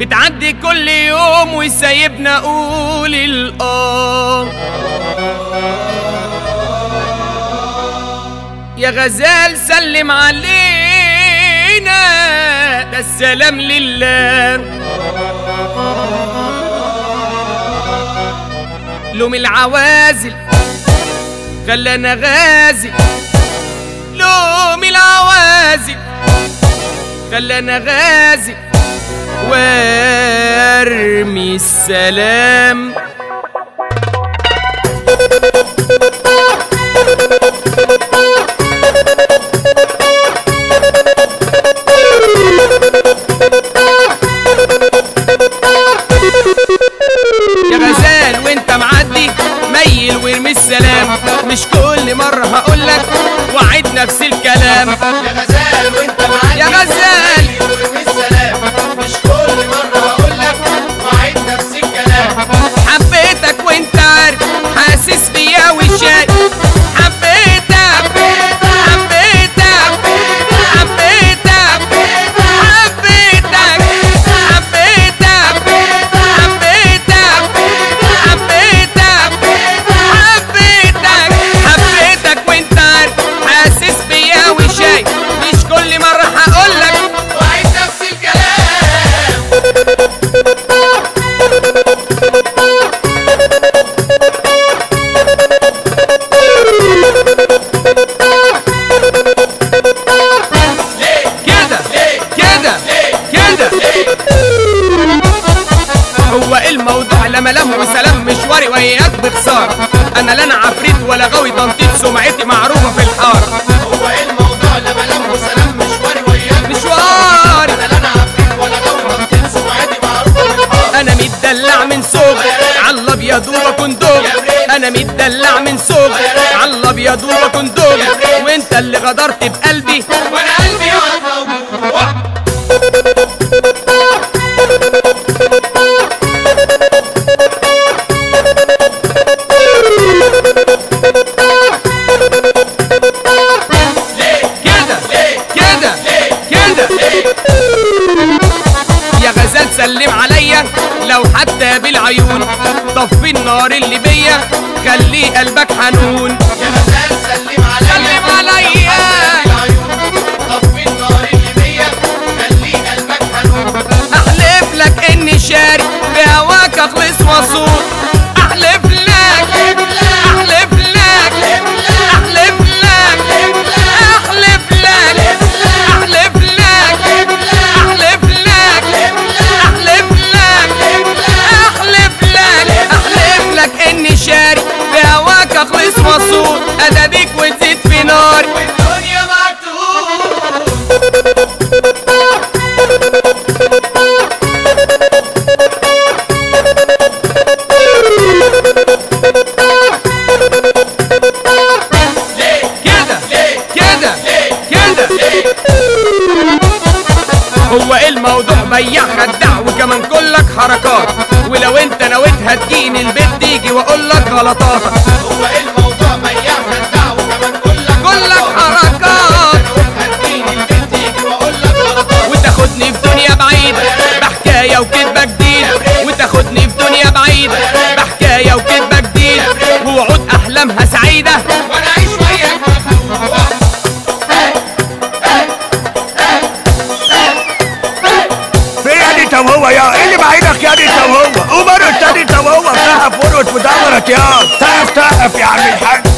بتعدي كل يوم وسايبنا اقول الاه يا غزال سلم علينا ده السلام لله لوم العوازل خلانا غازل لوم العوازل خلانا غازل وارمي السلام يا غزال وانت معدي ميل وارمي السلام مش كل مرة هقولك وعد نفس الكلام يا غزال وانت معاك يا غزال ورمي السلام مش كل مرة هقولك وعيد نفس الكلام حبيتك وانت عارف حاسس بيا وشايف حبيتك حبيتك حبيتك حبيتك حبيتك حبيتك حبيتك حبيتك وانت عارف حاسس بيا وشايف مش كل مرة هقولك وعيد نفس الكلام ليه كده ليه كده كده هو إيه الموضوع لا ملام وسلام مشواري وياك بخسارة انا لا انا عفريت ولا غاوي تنطيط سمعتي معروفة في الحارة هو ايه الموضوع لا ملام وسلام مشواري وياك مشواري انا لا انا عفريت ولا دورة بتنسى سمعتي معروفة بالحارة انا متدلع من صغري على الابيض وبكون دوب انا متدلع من صغري على الابيض وبكون دوب وانت اللي غدرت بقلبي وانا قلبي واقف موجوع ليه كده ليه كده كده ليه يا غزال سلم عليا لو حتى بالعيون طفي النار اللي بيا خلي قلبك حنون يا غزال سلم عليا سلم عليا العيون طفي النار اللي بيا خلي قلبك حنون احلف لك اني شاري بهواك اخلص واصول احلف لك احلف لك احلف لك احلف لك احلف لك احلف لك احلف لك احلف لك احلف لك اني شاري بهواك اخلص واصول اداديك وتزيد في ناري والدنيا مكتوب ليه كده ليه كده كده ليه هو ايه الموضوع بياع خداع وكمان كلك حركات ولو انت نويت هتجيني البيت تيجي واقول لك غلطاتك هو ايه الموضوع مياع خداع وكمان كلك كلك حركات هتجيني البيت تيجي واقول لك غلطات وتاخدني في دنيا بعيدة بحكاية وكدبة جديدة وتاخدني في دنيا بعيدة بحكاية وكدبة جديدة ووعود أحلامها سعيدة وانا اعيش وياك مخلوق في يا دي طب هو يا ايه اللي بعيدك يا دي طب هو قوم ارقص تاني طب هو بتقف ورقص في ظهرك يا تقف تقف يا عم الحاج